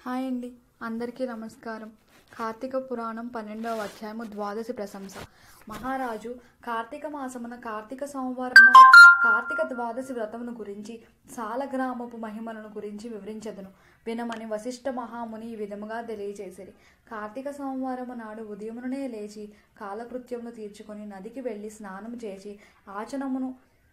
hi అండి అందరికీ నమస్కారం కార్తీక పురాణం పన్నెండవ అధ్యాయము ద్వాదశి ప్రశంస మహారాజు కార్తీక మాసమున కార్తీక సోమవారం కార్తీక ద్వాదశి వ్రతమును గురించి సాలగ్రామపు మహిమలను గురించి వివరించదును వినమని వశిష్ఠ మహాముని ఈ విధముగా తెలియజేసిరి కార్తీక సోమవారము నాడు ఉదయముననే లేచి కాలకృత్యమును తీర్చుకొని నదికి వెళ్ళి స్నానం చేసి ఆచనమును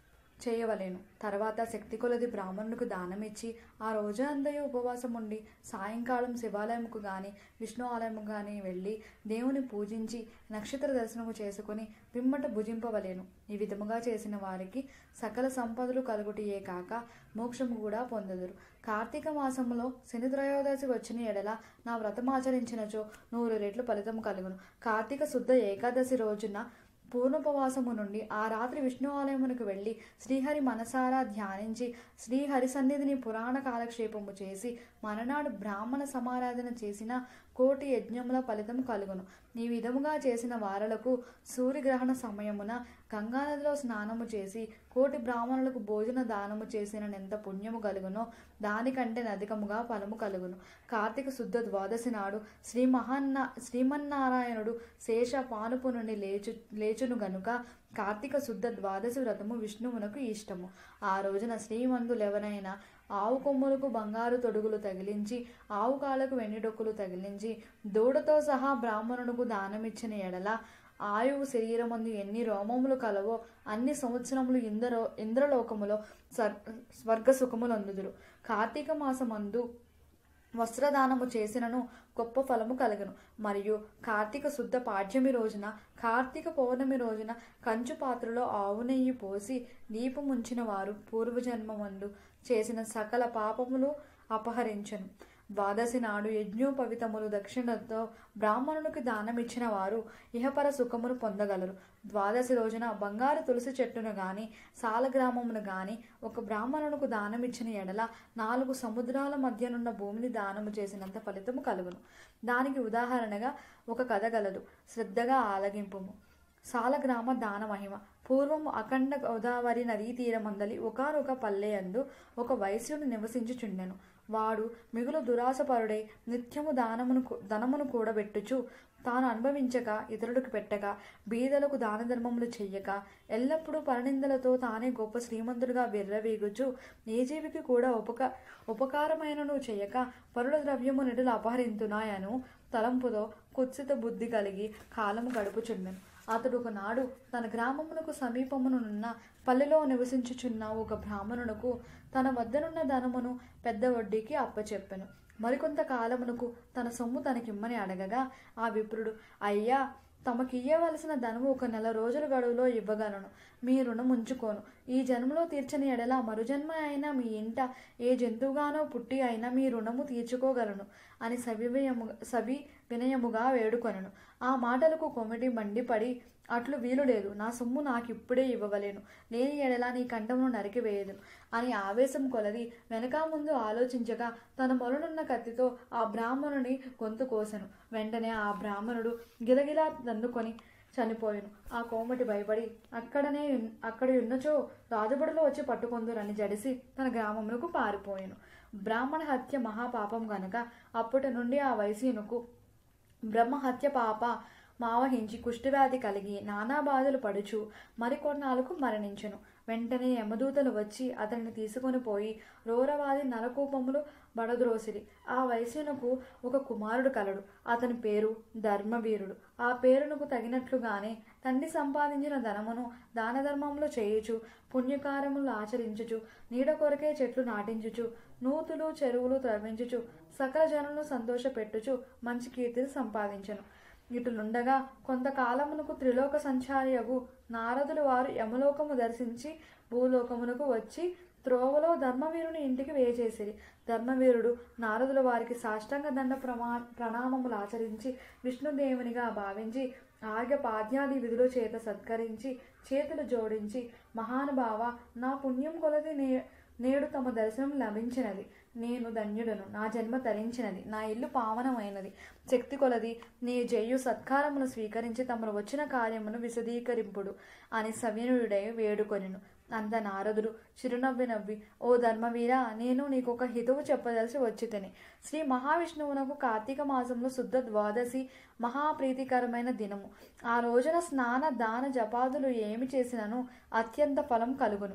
చేయవలేను తర్వాత శక్తి కొలది బ్రాహ్మణునికి దానమిచ్చి ఆ రోజు అందయూ ఉపవాసం ఉండి సాయంకాలం శివాలయముకు గాని విష్ణు ఆలయముకు గాని వెళ్ళి దేవుని పూజించి నక్షత్ర దర్శనము చేసుకుని పిమ్మట భుజింపవలేను ఈ విధముగా చేసిన వారికి సకల సంపదలు కలుగుటియే కాక మోక్షము కూడా పొందదురు కార్తీక మాసములో శని త్రయోదశి వచ్చిన ఎడల నా వ్రతమాచరించినచో నూరు రెట్లు ఫలితము కలుగును కార్తీక శుద్ధ ఏకాదశి రోజున పూర్ణోపవాసము నుండి ఆ రాత్రి విష్ణు ఆలయమునకు వెళ్ళి శ్రీహరి మనసారా ధ్యానించి శ్రీహరి సన్నిధిని పురాణ కాలక్షేపము చేసి మరనాడు బ్రాహ్మణ సమారాధన చేసిన కోటి యజ్ఞముల ఫలితం కలుగును ఈ విధముగా చేసిన వారలకు సూర్యగ్రహణ సమయమున గంగానదిలో స్నానము చేసి కోటి బ్రాహ్మణులకు భోజన దానము చేసిన ఎంత పుణ్యము కలుగునో దానికంటే అధికముగా ఫలము కలుగును కార్తీక శుద్ధ ద్వాదశి నాడు శ్రీ మహాన్న శ్రీమన్నారాయణుడు శేష పానుపు నుండి లేచు లేచును గనుక కార్తీక శుద్ధ ద్వాదశి వ్రతము విష్ణువునకు ఇష్టము ఆ రోజున శ్రీమంతులెవరైనా ఆవు కొమ్ములకు బంగారు తొడుగులు తగిలించి ఆవు కాళ్ళకు వెండి డొక్కులు తగిలించి దూడతో సహా బ్రాహ్మణునకు దానమిచ్చిన ఎడల ఆయువు శరీరమందు ఎన్ని రోమములు కలవో అన్ని సంవత్సరములు ఇంద్రో ఇంద్రలోకములో స్వర్ స్వర్గ సుఖములు అందుదురు కార్తీక మాసమందు వస్త్రదానము చేసినను గొప్ప ఫలము కలగను మరియు కార్తీక శుద్ధ పాడ్యమి రోజున కార్తీక పౌర్ణమి రోజున కంచు పాత్రలో ఆవు నెయ్యి పోసి దీపముంచిన వారు పూర్వజన్మమందు చేసిన సకల పాపములు అపహరించను ద్వాదశి నాడు యజ్ఞోపవితములు దక్షిణతో బ్రాహ్మణునికి దానమిచ్చిన వారు ఇహపర సుఖమును పొందగలరు ద్వాదశి రోజున బంగారు తులసి చెట్టును గాని సాలగ్రామమును గాని ఒక బ్రాహ్మణునికి దానమిచ్చిన ఎడల నాలుగు సముద్రాల మధ్యనున్న భూమిని దానము చేసినంత ఫలితము కలుగును దానికి ఉదాహరణగా ఒక కథ గలదు శ్రద్ధగా ఆలగింపుము సాలగ్రామ దాన మహిమ పూర్వము అఖండ గోదావరి నదీ తీరమందలి ఒకనొక పల్లెయందు ఒక వైశ్యుడు నివసించుచుండెను వాడు మిగులు దురాశపరుడై నిత్యము దానమును ధనమును కూడబెట్టుచు తాను అనుభవించక ఇతరులకు పెట్టక బీదలకు దాన ధర్మములు చెయ్యక ఎల్లప్పుడూ పరనిందలతో తానే గొప్ప శ్రీమంతుడుగా విర్రవీగుచు ఏ జీవికి కూడా ఉపక ఉపకారమైనను చేయక పరుల ద్రవ్యము నిడులు అపహరించున్నాయను తలంపుతో కుత్సిత బుద్ధి కలిగి కాలము గడుపుచుండెను అతడు ఒకనాడు తన గ్రామమునకు సమీపమునున్న పల్లెలో నివసించుచున్న ఒక బ్రాహ్మణునకు తన వద్దనున్న ధనమును పెద్ద వడ్డీకి అప్పచెప్పెను మరికొంత కాలమునకు తన సొమ్ము తనకిమ్మని అడగగా ఆ విప్రుడు అయ్యా తమకియ్యవలసిన ధనము ఒక నెల రోజుల గడువులో ఇవ్వగలను మీ రుణం ఉంచుకోను ఈ జన్మలో తీర్చని ఎడల మరుజన్మ అయినా మీ ఇంట ఏ జంతువుగానో పుట్టి అయినా మీ రుణము తీర్చుకోగలను అని సవివయము సవి వినయముగా వేడుకొనను ఆ మాటలకు కొమిటి మండిపడి అట్లు వీలు లేదు నా సొమ్ము నాకిప్పుడే ఇవ్వవలేను లేని ఎడల నీ కంఠమును నరికివేయదు అని ఆవేశం కొలది వెనక ముందు ఆలోచించగా తన మొలనున్న కత్తితో ఆ బ్రాహ్మణుని గొంతు కోసెను వెంటనే ఆ బ్రాహ్మణుడు గిలగిలా దండుకొని చనిపోయాను ఆ కోమటి భయపడి అక్కడనే అక్కడి ఉన్నచో రాజబడిలో వచ్చి పట్టుకొందురని జడిసి తన గ్రామములకు పారిపోయాను బ్రాహ్మణ హత్య మహాపాపం గనక అప్పటి నుండి ఆ వైశ్యునకు బ్రహ్మహత్య పాప మావహించి కుష్ఠవ్యాధి కలిగి నానా బాధలు పడుచు మరికొన్నాళ్ళకు మరణించెను వెంటనే యమదూతలు వచ్చి అతన్ని తీసుకొని పోయి రోరవాది నరకూపములు బడద్రోసిరి ఆ వయసునకు ఒక కుమారుడు కలడు అతని పేరు ధర్మవీరుడు ఆ పేరునకు తగినట్లుగానే తండ్రి సంపాదించిన ధనమును దాన ధర్మములు చేయుచు పుణ్యకారములు ఆచరించుచు నీడ కొరకే చెట్లు నాటించుచు నూతులు చెరువులు త్రవ్వించుచు సకల జనులను సంతోషపెట్టుచు మంచి కీర్తిని సంపాదించను ఇటులుండగా కొంతకాలమునకు త్రిలోక సంచారియగు నారదులు వారు యమలోకము దర్శించి భూలోకమునకు వచ్చి త్రోవలో ధర్మవీరుని ఇంటికి వేచేసిరి ధర్మవీరుడు నారదుల వారికి సాష్టాంగ దండ ప్రమా ప్రణామములు ఆచరించి విష్ణుదేవునిగా భావించి ఆర్య పాద్యాది విధుల చేత సత్కరించి చేతులు జోడించి మహానుభావ నా పుణ్యం కొలది నే నేడు తమ దర్శనం లభించినది నేను ధన్యుడను నా జన్మ తరించినది నా ఇల్లు పావనమైనది శక్తి కొలది నీ జయ్యు సత్కారమును స్వీకరించి తమను వచ్చిన కార్యమును విశదీకరింపుడు అని సవినుడై వేడుకొనిను అంత నారదుడు చిరునవ్వి నవ్వి ఓ ధర్మవీర నేను నీకు ఒక హితువు చెప్పదలిసి వచ్చి తిని శ్రీ మహావిష్ణువునకు కార్తీక మాసంలో శుద్ధ ద్వాదశి మహాప్రీతికరమైన దినము ఆ రోజున స్నాన దాన జపాదులు ఏమి చేసినను అత్యంత ఫలం కలుగును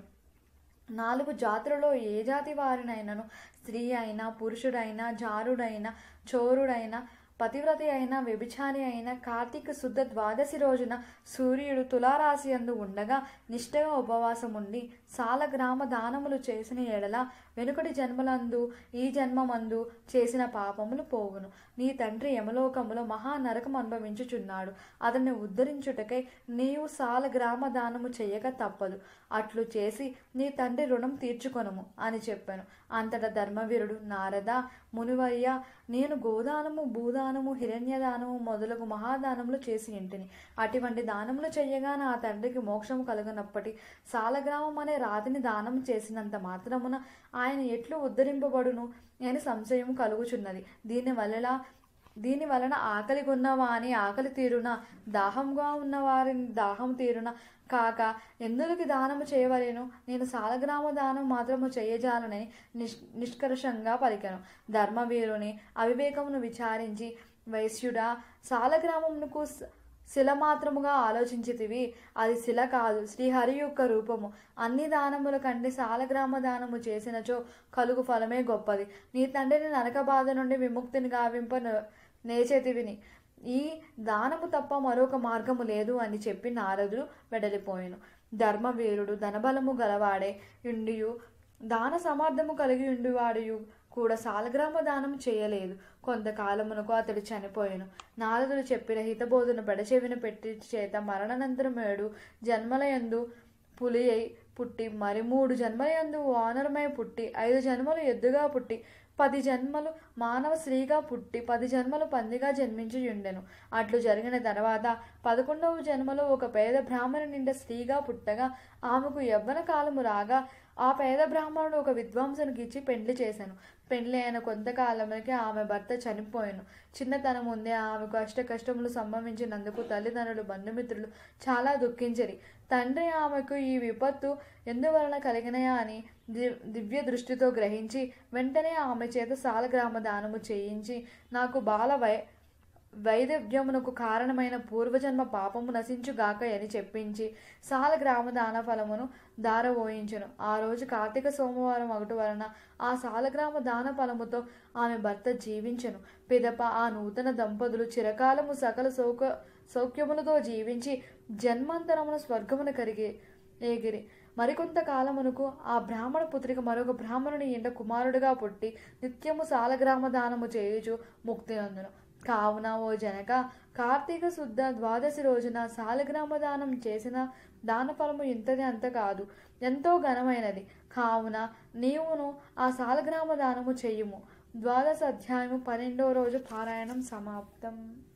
నాలుగు జాతులలో ఏ జాతి వారినైనను స్త్రీ అయినా పురుషుడైనా జారుడైనా చోరుడైనా పతివ్రతి అయినా వ్యభిచారి అయిన కార్తీక శుద్ధ ద్వాదశి రోజున సూర్యుడు తులారాశి అందు ఉండగా నిష్ఠగా ఉపవాసం ఉండి సాలగ్రామ దానములు చేసిన ఎడల వెనుకటి జన్మలందు ఈ జన్మమందు చేసిన పాపములు పోవును నీ తండ్రి యమలోకములో మహా నరకం అనుభవించుచున్నాడు అతన్ని ఉద్ధరించుటకై నీవు సాలగ్రామ దానము చెయ్యక తప్పదు అట్లు చేసి నీ తండ్రి రుణం తీర్చుకొనము అని చెప్పాను అంతటా ధర్మవీరుడు నారద మునివయ్య నేను గోదానము భూదానము హిరణ్యదానము మొదలగు మహాదానములు చేసి ఇంటిని అటువంటి దానములు చెయ్యగా నా తండ్రికి మోక్షము కలుగనప్పటి సాలగ్రామం అనే రాతిని దానం చేసినంత మాత్రమున ఆయన ఎట్లు ఉద్ధరింపబడును అని సంశయం కలుగుచున్నది దీని వలన దీని వలన ఆకలి కొన్నవాని ఆకలి తీరున దాహంగా ఉన్నవారిని దాహం తీరున కాక ఎందులకి దానము చేయవలేను నేను సాలగ్రామ దానం మాత్రము చేయజాలనని నిష్ నిష్కర్షంగా పలికాను ధర్మవీరుని అవివేకమును విచారించి వైశ్యుడా సాలగ్రామమునకు స- శిల మాత్రముగా ఆలోచించితివి అది శిల కాదు శ్రీహరి యొక్క రూపము అన్ని దానముల కంటే సాలగ్రామ దానము చేసినచో కలుగు ఫలమే గొప్పది నీ తండ్రిని నరక బాధ నుండి విముక్తిని గావింప న- నేచేతివిని ఈ దానము తప్ప మరొక మార్గము లేదు అని చెప్పి నారదుడు వెడలిపోయాను ధర్మవీరుడు ధనబలము గలవాడే ఇండియు దాన సమర్థము కలిగి ఉండివాడియు కూడా సాలగ్రామ దానం చేయలేదు కొంతకాలమునకు అతడు చనిపోయాను నారదుడు చెప్పిన హితబోధను పెడచెవిన పెట్టి చేత మరణానంతరం ఏడు జన్మలయందు పులి అయి పుట్టి మరి మూడు జన్మలయందు వానరమై పుట్టి ఐదు జన్మలు ఎద్దుగా పుట్టి పది జన్మలు మానవ స్త్రీగా పుట్టి పది జన్మలు పందిగా జన్మించి ఉండెను అట్లు జరిగిన తర్వాత పదకొండవ జన్మలో ఒక పేద బ్రాహ్మణి నిండా స్త్రీగా పుట్టగా ఆమెకు యవ్వన కాలము రాగా ఆ పేద బ్రాహ్మణుడు ఒక విద్వాంసునికి ఇచ్చి పెండ్లి చేశాను పెండ్లి అయిన కొంతకాలములకి ఆమె భర్త చనిపోయాను చిన్నతనం ఉందే ఆమెకు అష్ట కష్టములు సంభవించినందుకు తల్లిదండ్రులు బంధుమిత్రులు చాలా దుఃఖించరి తండ్రి ఆమెకు ఈ విపత్తు ఎందువలన కలిగినయా అని ది- దివ్య దృష్టితో గ్రహించి వెంటనే ఆమె చేత సాలగ్రామ దానము చేయించి నాకు బాల వై వైదవ్యమునకు కారణమైన పూర్వజన్మ పాపము నశించుగాక అని చెప్పించి సాలగ్రామ దాన ఫలమును దారవోయించెను ఆ రోజు కార్తీక సోమవారం ఒకటి వలన ఆ సాలగ్రామ దాన ఫలముతో ఆమె భర్త జీవించెను పిదప ఆ నూతన దంపతులు చిరకాలము సకల సౌక సౌఖ్యములతో జీవించి జన్మాంతరమున స్వర్గమున కరిగి ఏగిరి మరికొంత కాలమునకు ఆ బ్రాహ్మణ పుత్రిక మరొక బ్రాహ్మణుని ఎండ కుమారుడిగా పుట్టి నిత్యము సాలగ్రామ దానము చేయుచు ముక్తి నందును కావున ఓ జనక కార్తీక శుద్ధ ద్వాదశి రోజున సాలగ్రామ దానం చేసిన దాన ఫలము ఇంతది అంత కాదు ఎంతో ఘనమైనది కావున నీవును ఆ సాలగ్రామ దానము చెయ్యుము ద్వాదశ అధ్యాయము పన్నెండో రోజు పారాయణం సమాప్తం